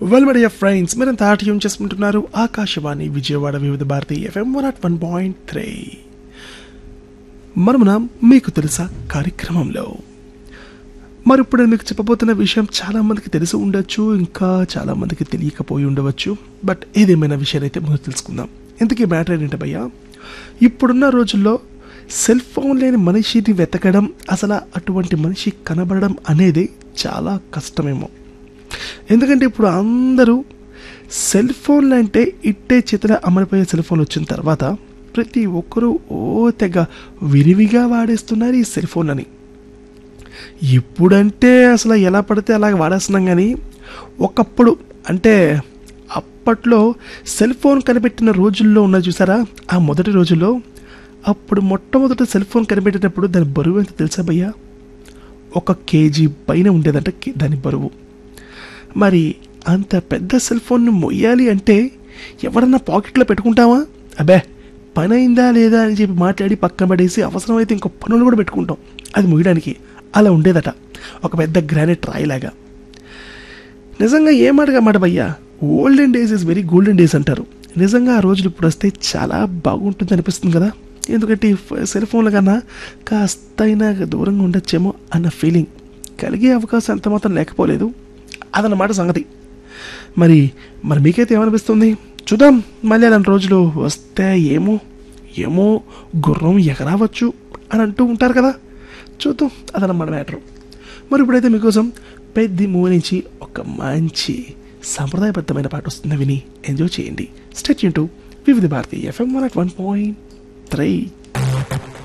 well my friends మీరంతా ఆటయం చేసుకుంటున్నారు Akashvani Vijayawada Vividh Bharati FM one at one point three మనమున మీకు తెలుసా కార్యక్రమంలో మరి ఇప్పుడు నేను మీకు చెప్పబోతున్న విషయం చాలా మందికి తెలిసి ఉండొచ్చు ఇంకా చాలా మందికి తెలియకపోయి ఉండవచ్చు బట్ ఏదేమైనా విషయాలు అయితే మనం తెలుసుకుందాం ఇంతకీ మ్యాటర్ ఏంటంటే భయ్యా ఇప్పుడున్న రోజుల్లో సెల్ ఫోన్ లేని మనిషిని వెతకడం అసలు అటువంటి మనిషి కనబడడం అనేది చాలా కష్టమేమో ఎందుకంటే ఇప్పుడు అందరూ సెల్ ఫోన్లు అంటే ఇట్టే చేతుల అమరిపోయే సెల్ ఫోన్ వచ్చిన తర్వాత ప్రతి ఒక్కరూ ఓ తెగ విరివిగా వాడేస్తున్నారు ఈ సెల్ ఫోన్లని ఇప్పుడంటే అసలు ఎలా పడితే అలాగ వాడేస్తున్నాం కానీ ఒకప్పుడు అంటే అప్పట్లో సెల్ ఫోన్ కనిపెట్టిన రోజుల్లో ఉన్న చూసారా ఆ మొదటి రోజుల్లో అప్పుడు మొట్టమొదట సెల్ ఫోన్ కనిపెట్టినప్పుడు దాని బరువు ఎంత తెలుసా భయ్యా ఒక కేజీ పైన ఉండేదంట కే- దాని బరువు మరి అంత పెద్ద సెల్ ఫోన్ను మొయ్యాలి అంటే ఎవరన్నా పాకెట్లో పెట్టుకుంటావా అబ్బే పని అయిందా లేదా అని చెప్పి మాట్లాడి పక్కన పడేసి అవసరమైతే ఇంకో పనులు కూడా పెట్టుకుంటాం అది మొయ్యడానికి అలా ఉండేదట ఒక పెద్ద గ్రానైట్ రాయిలాగా నిజంగా ఏమాటగా మాట భయ్యా olden days is very golden days అంటారు నిజంగా ఆ రోజులు ఇప్పుడు వస్తే చాలా బాగుంటుంది అనిపిస్తుంది కదా ఎందుకంటే ఈ ఫ- సెల్ ఫోన్ల కన్నా కాస్తైనా దూరంగా ఉండొచ్చేమో అన్న ఫీలింగ్ కలిగే అవకాశం ఎంత మాత్రం లేకపోలేదు అదన్నమాట సంగతి మరి మరి మీకైతే ఏమనిపిస్తుంది చూద్దాం మళ్ళీ అలాంటి రోజులు వస్తే ఏమో ఏమో గుర్రం ఎగరావచ్చు అని అంటూ ఉంటారు కదా చూద్దాం అదన్నమాట మ్యాటర్ మరి ఇప్పుడైతే మీకోసం పెద్ద మూవీ నుంచి ఒక మంచి సాంప్రదాయబద్ధమైన పాట వస్తుంది విని ఎంజాయ్ చేయండి stay tuned into Vividh Bharati FM one at one point three